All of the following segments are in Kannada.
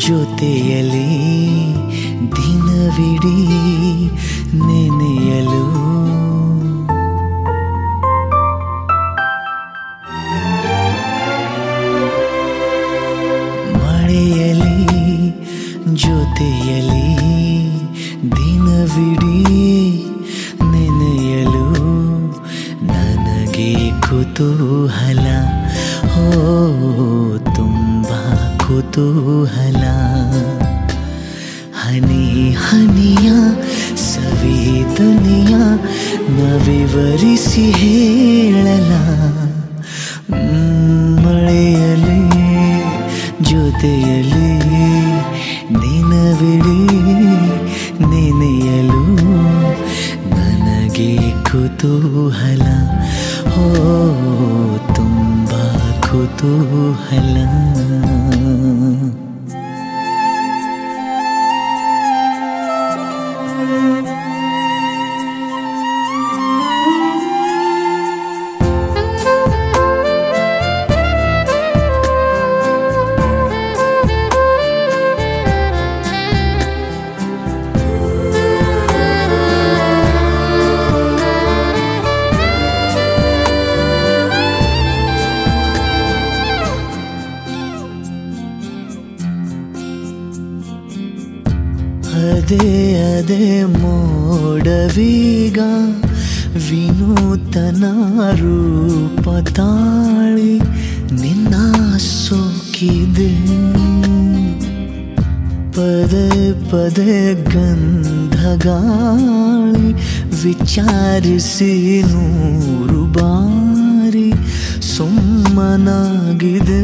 ಜೊತೆಯಲಿ ದಿನವಿಡೀ ನೆನೆಯಲು ಮಳೆಯಲಿ ಜೊತೆಯಲಿ ದಿನವಿಡೀ ನೆನೆಯಲು ನನಗೆ ಕುತೂಹಲ ಓ ತುಂಬ ಕುತೂಹಲ ಹನಿ ಹನಿಯ ಸವೇದನೆಯ ನವಿವರಿಸಿ ಹೇಳಲ ಮ್, ಮಳೆಯಲಿ ಜೊತೆಯಲಿ ದಿನವಿಡೀ ನೆನೆಯಲು ನನಗೆ ಕುತೂಹಲ ಓ ತುಂಬ ಕುತೂಹಲ ಅದೇ ಅದೇ ಮೋಡವೀಗ ವಿನೂತನ ರೂಪ ತಾಳಿ ನಿನ್ನ ಸೋಕಿದೆ ಪದೇ ಪದೇ ಗಂಧಗಾಳಿ ವಿಚಾರಿಸಿ ನೂರು ಬಾರಿ ಸುಮ್ಮನಾಗಿದೆ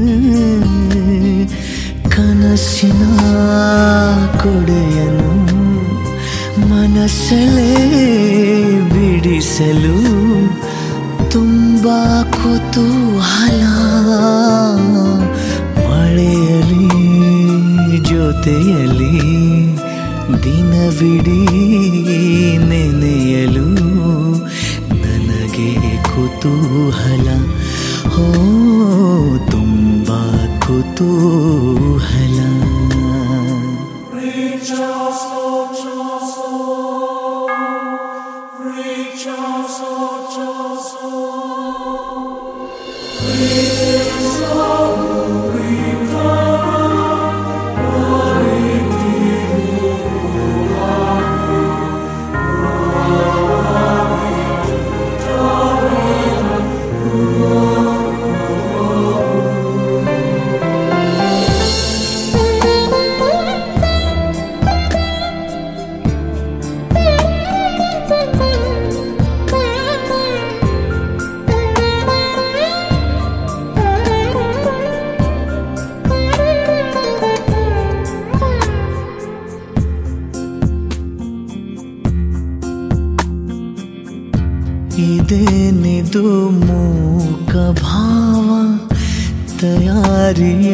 ಕನಸಿನ ಕೊಡೆಯನು ಮನಸ್ಸಲೇ ಬಿಡಿಸಲು ತುಂಬ ಕುತೂಹಲ ಮಳೆಯಲಿ ಜೊತೆಯಲಿ ದಿನವಿಡೀ ನೆನೆಯಲು ನನಗೆ ಕುತೂಹಲ ಓ ತುಂಬ ಕುತೂಹಲ ಇದೇನಿದು ಮೂಕ ಭಾವ ತಯಾರಿಯೇ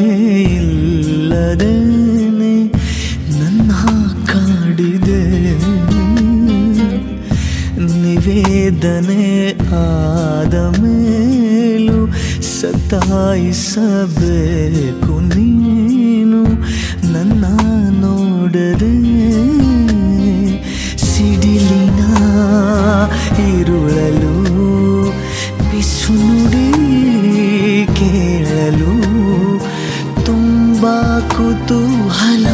ಇಲ್ಲದೇನೆ ನನ್ನ ಕಾಡಿದೆ ನಿವೇದನೆ ಆದ ಮೇಲೂ ಸತಾಯಿಸಬೇಕು ನೀನು ನನ್ನ ನೋಡದೆ ಸಿಡಿಲಿನ ಇರುಳಲು ಬಿಸು ನುಡಿ ಕೇಳಲು ತುಂಬ ಕುತೂಹಲ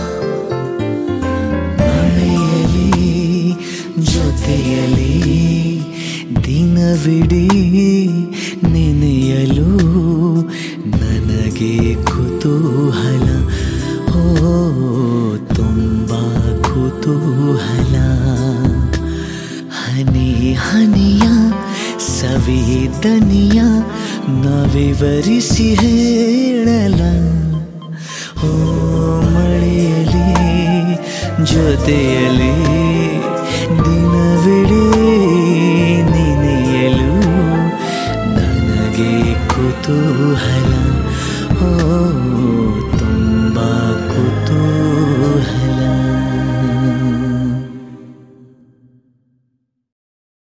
ಮಳೆಯಲಿ ಜೊತೆಯಲಿ ದಿನವಿಡೀ ನೆನೆಯಲು ನನಗೆ ಕುತೂಹಲ ಓ ತುಂಬ ಕುತೂಹಲ ಹನಿ ಹನಿಯ ಸವೇದನಿಯ ನವಿವರಿಸಿ ಹೇಳಲ ಓ ಮಳೆಯಲಿ ಜೊತೆಯಲಿ ದಿನವಿಡೀ ನೆನೆಯಲು ನನಗೆ ಕುತೂಹಲ ಓ